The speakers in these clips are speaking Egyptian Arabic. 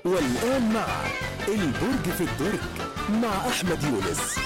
والآن مع البرج في الدرج مع أحمد يونس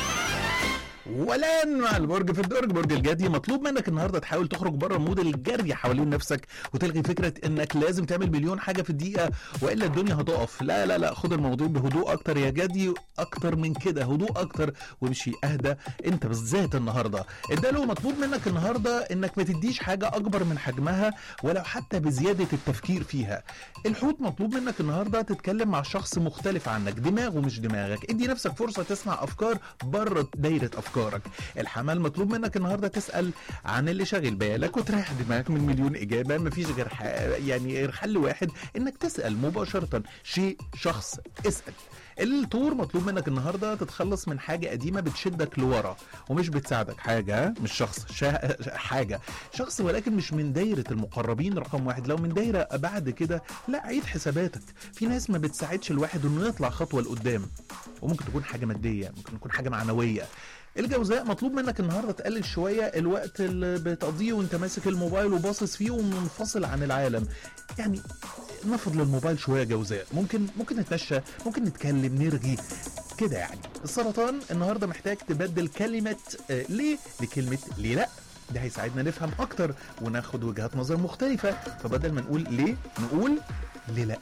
والان مع البرج في الدرج برج الجدي مطلوب منك النهارده تحاول تخرج بره مود الجري حوالين نفسك وتلغي فكره انك لازم تعمل مليون حاجه في الدقيقه والا الدنيا هتقف لا لا لا خد الموضوع بهدوء اكتر يا جدي اكتر من كده هدوء اكتر وامشي اهدى انت بالذات النهارده اداله مطلوب منك النهارده انك ما تديش حاجه اكبر من حجمها ولو حتى بزياده التفكير فيها الحوت مطلوب منك النهارده تتكلم مع شخص مختلف عنك دماغه مش دماغك ادي نفسك فرصه تسمع افكار بره دايره افكارك الحمال مطلوب منك النهارده تسال عن اللي شاغل بالك وتريح دماغك من مليون اجابه مفيش غير ح... يعني غير حل واحد انك تسال مباشره شيء شخص اسال الطور مطلوب منك النهارده تتخلص من حاجه قديمه بتشدك لورا ومش بتساعدك حاجه ها؟ مش شخص شا... حاجه شخص ولكن مش من دايره المقربين رقم واحد لو من دايره بعد كده لا عيد حساباتك في ناس ما بتساعدش الواحد انه يطلع خطوه لقدام وممكن تكون حاجه ماديه ممكن تكون حاجه معنويه الجوزاء مطلوب منك النهارده تقلل شويه الوقت اللي بتقضيه وانت ماسك الموبايل وباصص فيه ومنفصل عن العالم يعني نفض للموبايل شويه جوزاء ممكن ممكن نتمشى ممكن نتكلم نرغي كده يعني السرطان النهارده محتاج تبدل كلمه آه ليه لكلمه ليه لا ده هيساعدنا نفهم اكتر وناخد وجهات نظر مختلفه فبدل ما نقول ليه نقول ليه لا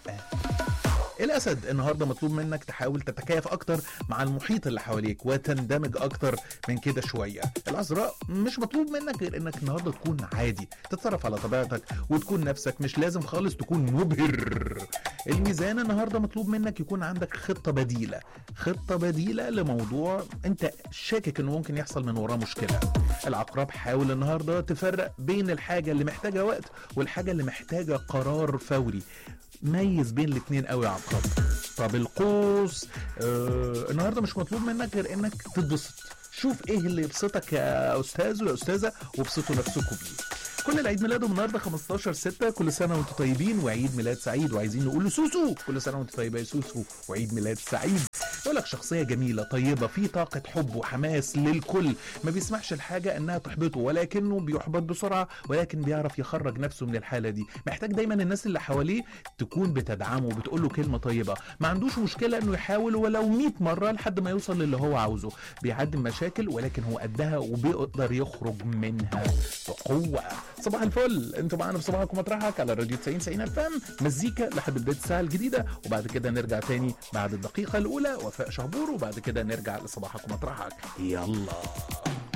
الاسد النهارده مطلوب منك تحاول تتكيف اكتر مع المحيط اللي حواليك وتندمج اكتر من كده شويه العذراء مش مطلوب منك غير انك النهارده تكون عادي تتصرف على طبيعتك وتكون نفسك مش لازم خالص تكون مبهر الميزان النهارده مطلوب منك يكون عندك خطه بديله خطه بديله لموضوع انت شاكك انه ممكن يحصل من وراه مشكله العقرب حاول النهارده تفرق بين الحاجه اللي محتاجه وقت والحاجه اللي محتاجه قرار فوري ميز بين الاثنين قوي يا عقرب طب القوس آه النهارده مش مطلوب منك غير انك تتبسط شوف ايه اللي يبسطك يا استاذ ويا استاذه وابسطوا نفسكم بيه كل اللي عيد ميلادهم النهارده 15 6 كل سنه وانتم طيبين وعيد ميلاد سعيد وعايزين نقول له سوسو كل سنه وانت طيبه يا سوسو وعيد ميلاد سعيد يقول لك شخصيه جميله طيبه في طاقه حب وحماس للكل ما بيسمحش الحاجه انها تحبطه ولكنه بيحبط بسرعه ولكن بيعرف يخرج نفسه من الحاله دي محتاج دايما الناس اللي حواليه تكون بتدعمه وبتقول له كلمه طيبه ما عندوش مشكله انه يحاول ولو 100 مره لحد ما يوصل للي هو عاوزه بيعدي مشاكل ولكن هو قدها وبيقدر يخرج منها بقوه صباح الفل انتوا معانا في صباحكم مطرحك على راديو 90 90 اف ام مزيكا لحد بدايه الساعه الجديده وبعد كده نرجع تاني بعد الدقيقه الاولى وفاء شهبور وبعد كده نرجع لصباحكم مطرحك يلا